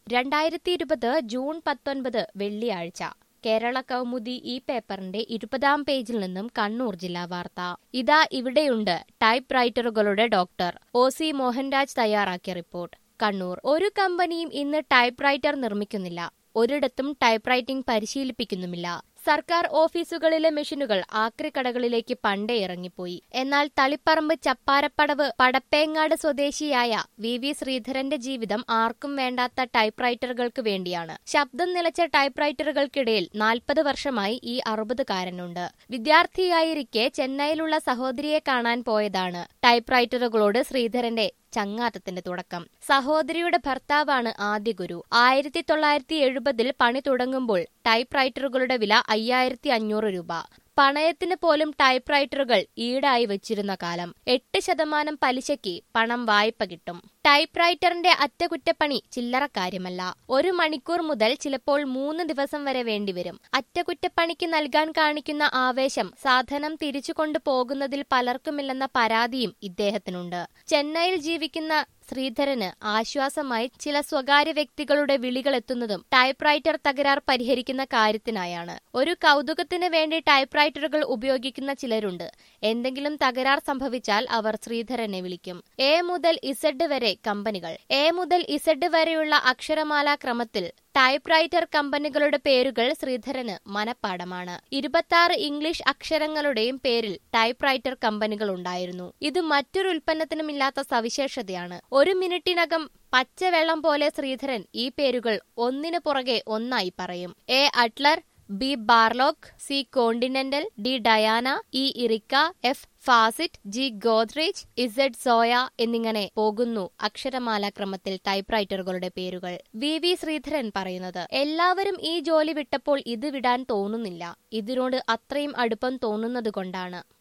രണ്ടായിരത്തി ഇരുപത് ജൂൺ പത്തൊൻപത് വെള്ളിയാഴ്ച കേരള കൗമുദി ഈ പേപ്പറിന്റെ ഇരുപതാം പേജിൽ നിന്നും കണ്ണൂർ ജില്ലാ വാർത്ത ഇതാ ഇവിടെയുണ്ട് ടൈപ്പ് റൈറ്ററുകളുടെ ഡോക്ടർ ഒ സി മോഹൻരാജ് തയ്യാറാക്കിയ റിപ്പോർട്ട് കണ്ണൂർ ഒരു കമ്പനിയും ഇന്ന് ടൈപ്പ് റൈറ്റർ നിർമ്മിക്കുന്നില്ല ഒരിടത്തും ടൈപ്പ് റൈറ്റിംഗ് പരിശീലിപ്പിക്കുന്നുമില്ല സർക്കാർ ഓഫീസുകളിലെ മെഷീനുകൾ ആക്രിക്കടകളിലേക്ക് പണ്ടേ ഇറങ്ങിപ്പോയി എന്നാൽ തളിപ്പറമ്പ് ചപ്പാരപ്പടവ് പടപ്പേങ്ങാട് സ്വദേശിയായ വി വി ശ്രീധരന്റെ ജീവിതം ആർക്കും വേണ്ടാത്ത ടൈപ്പ് റൈറ്ററുകൾക്ക് വേണ്ടിയാണ് ശബ്ദം നിലച്ച ടൈപ്പ് റൈറ്ററുകൾക്കിടയിൽ നാൽപ്പത് വർഷമായി ഈ അറുപതുകാരനുണ്ട് വിദ്യാർത്ഥിയായിരിക്കെ ചെന്നൈയിലുള്ള സഹോദരിയെ കാണാൻ പോയതാണ് ടൈപ്പ് റൈറ്ററുകളോട് ശ്രീധരന്റെ ചങ്ങാത്തത്തിന്റെ തുടക്കം സഹോദരിയുടെ ഭർത്താവാണ് ആദ്യ ഗുരു ആയിരത്തി തൊള്ളായിരത്തി എഴുപതിൽ പണി തുടങ്ങുമ്പോൾ ടൈപ്പ് റൈറ്ററുകളുടെ വില അയ്യായിരത്തി അഞ്ഞൂറ് രൂപ പണയത്തിന് പോലും ടൈപ്പ് റൈറ്ററുകൾ ഈടായി വെച്ചിരുന്ന കാലം എട്ട് ശതമാനം പലിശയ്ക്ക് പണം വായ്പ കിട്ടും ടൈപ്പ് റൈറ്ററിന്റെ അറ്റകുറ്റപ്പണി ചില്ലറ കാര്യമല്ല ഒരു മണിക്കൂർ മുതൽ ചിലപ്പോൾ മൂന്ന് ദിവസം വരെ വേണ്ടിവരും അറ്റകുറ്റപ്പണിക്ക് നൽകാൻ കാണിക്കുന്ന ആവേശം സാധനം തിരിച്ചു കൊണ്ടുപോകുന്നതിൽ പലർക്കുമില്ലെന്ന പരാതിയും ഇദ്ദേഹത്തിനുണ്ട് ചെന്നൈയിൽ ജീവിക്കുന്ന ശ്രീധരന് ആശ്വാസമായി ചില സ്വകാര്യ വ്യക്തികളുടെ വിളികളെത്തുന്നതും ടൈപ്പ് റൈറ്റർ തകരാർ പരിഹരിക്കുന്ന കാര്യത്തിനായാണ് ഒരു കൗതുകത്തിന് വേണ്ടി ടൈപ്പ് റൈറ്ററുകൾ ഉപയോഗിക്കുന്ന ചിലരുണ്ട് എന്തെങ്കിലും തകരാർ സംഭവിച്ചാൽ അവർ ശ്രീധരനെ വിളിക്കും എ മുതൽ ഇസഡ് വരെ കമ്പനികൾ എ മുതൽ ഇസഡ് വരെയുള്ള അക്ഷരമാലാ ക്രമത്തിൽ ടൈപ്പ് റൈറ്റർ കമ്പനികളുടെ പേരുകൾ ശ്രീധരന് മനപ്പാടമാണ് ഇരുപത്തി ഇംഗ്ലീഷ് അക്ഷരങ്ങളുടെയും പേരിൽ ടൈപ്പ് റൈറ്റർ കമ്പനികൾ ഉണ്ടായിരുന്നു ഇത് മറ്റൊരു ഉൽപ്പന്നത്തിനുമില്ലാത്ത സവിശേഷതയാണ് ഒരു മിനിറ്റിനകം പച്ചവെള്ളം പോലെ ശ്രീധരൻ ഈ പേരുകൾ ഒന്നിനു പുറകെ ഒന്നായി പറയും A Adler B Barlock C Continental D Diana E Erika F Facit G Godrej Z Zoya എന്നിങ്ങനെ പോകുന്നു അക്ഷരമാല ക്രമത്തിൽ ടൈപ്പ് റൈറ്ററുകളുടെ പേരുകൾ വി വി ശ്രീധരൻ പറയുന്നത് എല്ലാവരും ഈ ജോലി വിട്ടപ്പോൾ ഇത് വിടാൻ തോന്നുന്നില്ല ഇതിനോട് അത്രയും അടുപ്പം തോന്നുന്നത് കൊണ്ടാണ്